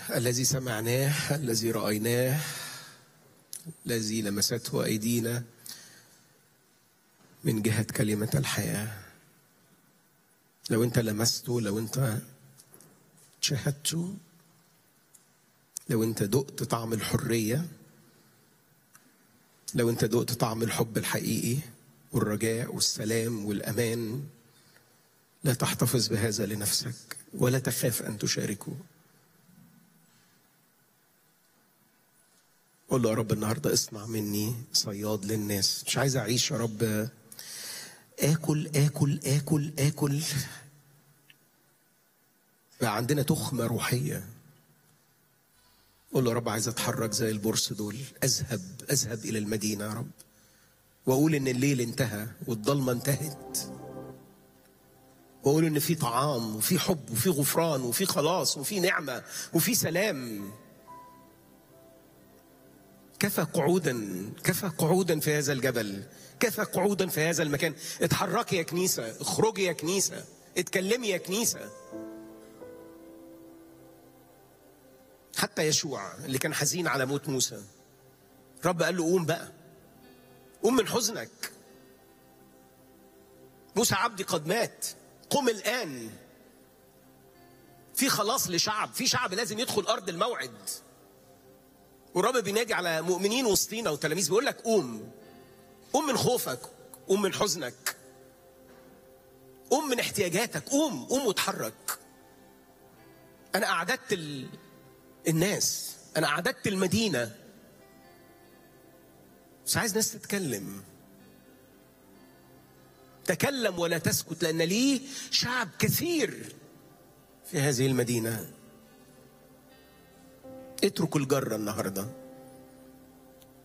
الذي سمعناه الذي رأيناه الذي لمسته أيدينا من جهة كلمة الحياة لو أنت لمسته لو أنت شاهدته لو أنت دقت طعم الحرية لو أنت دقت طعم الحب الحقيقي والرجاء والسلام والأمان لا تحتفظ بهذا لنفسك ولا تخاف أن تشاركه قول له يا رب النهارده اصنع مني صياد للناس مش عايز اعيش يا رب اكل اكل اكل اكل بقى عندنا تخمه روحيه قول له يا رب عايز اتحرك زي البرص دول اذهب اذهب الى المدينه يا رب واقول ان الليل انتهى والضلمه انتهت واقول ان في طعام وفي حب وفي غفران وفي خلاص وفي نعمه وفي سلام كفى قعودا كفى قعودا في هذا الجبل كفى قعودا في هذا المكان اتحركي يا كنيسة اخرجي يا كنيسة اتكلمي يا كنيسة حتى يشوع اللي كان حزين على موت موسى رب قال له قوم بقى قوم من حزنك موسى عبدي قد مات قم الآن في خلاص لشعب في شعب لازم يدخل أرض الموعد والرب بينادي على مؤمنين وسطينا وتلاميذ بيقول لك قوم قوم من خوفك قوم من حزنك قوم من احتياجاتك قوم قوم واتحرك انا اعددت ال... الناس انا اعددت المدينه بس عايز ناس تتكلم تكلم ولا تسكت لان ليه شعب كثير في هذه المدينه اتركوا الجرة النهاردة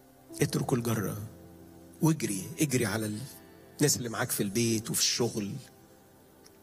اتركوا الجرة واجري اجري على الناس اللي معاك في البيت وفي الشغل